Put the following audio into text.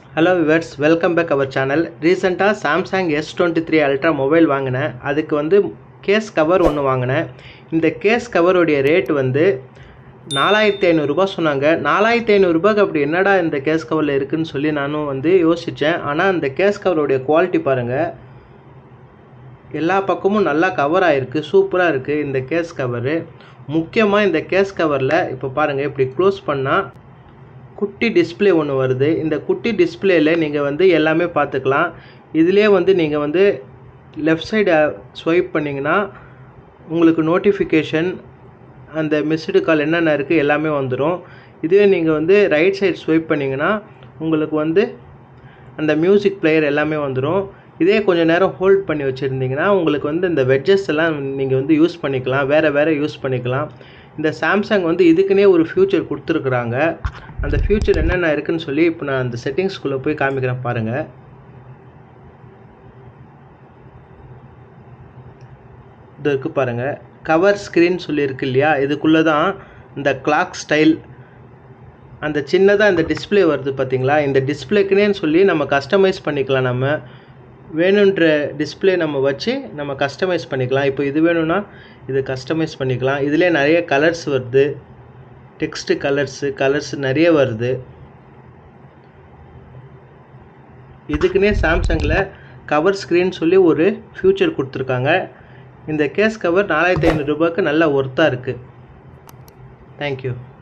hello viewers welcome back our channel ரீசெண்டாக Samsung S twenty three ultra mobile வாங்கினேன் அதுக்கு வந்து கேஸ் கவர் ஒன்று வாங்கினேன் இந்த கேஸ் கவருடைய ரேட் வந்து நாலாயிரத்தி ஐநூறுரூபா சொன்னாங்க நாலாயிரத்தி ஐநூறுரூபாக்கு அப்படி என்னடா இந்த கேஸ் கவரில் இருக்குதுன்னு சொல்லி நானும் வந்து யோசித்தேன் ஆனால் இந்த கேஸ் கவருடைய குவாலிட்டி பாருங்கள் எல்லா பக்கமும் நல்லா கவர் ஆகிருக்கு சூப்பராக இருக்குது இந்த கேஸ் கவரு முக்கியமாக இந்த கேஸ் கவரில் இப்போ பாருங்கள் இப்படி க்ளோஸ் பண்ணால் குட்டி டிஸ்பிளே ஒன்று வருது இந்த குட்டி டிஸ்பிளேயில் நீங்கள் வந்து எல்லாமே பார்த்துக்கலாம் இதிலே வந்து நீங்கள் வந்து லெஃப்ட் சைடு ஸ்வைப் பண்ணிங்கன்னா உங்களுக்கு நோட்டிஃபிகேஷன் அந்த மிஸ்டு கால் என்னென்ன இருக்குது எல்லாமே வந்துடும் இதுவே நீங்கள் வந்து ரைட் சைடு ஸ்வைப் பண்ணிங்கன்னா உங்களுக்கு வந்து அந்த மியூசிக் பிளேயர் எல்லாமே வந்துடும் இதே கொஞ்சம் நேரம் ஹோல்ட் பண்ணி வச்சுருந்தீங்கன்னா உங்களுக்கு வந்து இந்த வெட்ஜஸ் எல்லாம் நீங்கள் வந்து யூஸ் பண்ணிக்கலாம் வேறு வேறு யூஸ் பண்ணிக்கலாம் இந்த சாம்சங் வந்து இதுக்குன்னே ஒரு ஃபியூச்சர் கொடுத்துருக்குறாங்க அந்த ஃபியூச்சர் என்னென்ன இருக்குன்னு சொல்லி இப்போ நான் அந்த செட்டிங்ஸ்குள்ளே போய் காமிக்கிறேன் பாருங்கள் இது இருக்குது பாருங்கள் கவர் ஸ்க்ரீன் சொல்லியிருக்கு இல்லையா இதுக்குள்ளே தான் இந்த கிளாக் ஸ்டைல் அந்த சின்னதாக இந்த டிஸ்பிளே வருது பார்த்தீங்களா இந்த டிஸ்பிளேக்குனே சொல்லி நம்ம கஸ்டமைஸ் பண்ணிக்கலாம் நம்ம வேணுன்ற டிஸ்பிளே நம்ம வச்சு நம்ம கஸ்டமைஸ் பண்ணிக்கலாம் இப்போ இது வேணும்னா இது கஸ்டமைஸ் பண்ணிக்கலாம் இதிலே நிறைய கலர்ஸ் வருது டெக்ஸ்ட்டு கலர்ஸு கலர்ஸ் நிறைய வருது இதுக்குன்னே சாம்சங்கில் கவர் ஸ்க்ரீன் சொல்லி ஒரு ஃபியூச்சர் கொடுத்துருக்காங்க இந்த கேஸ் கவர் நாலாயிரத்தி ஐநூறுரூபாய்க்கு நல்லா ஒர்த்தாக இருக்குது தேங்க்யூ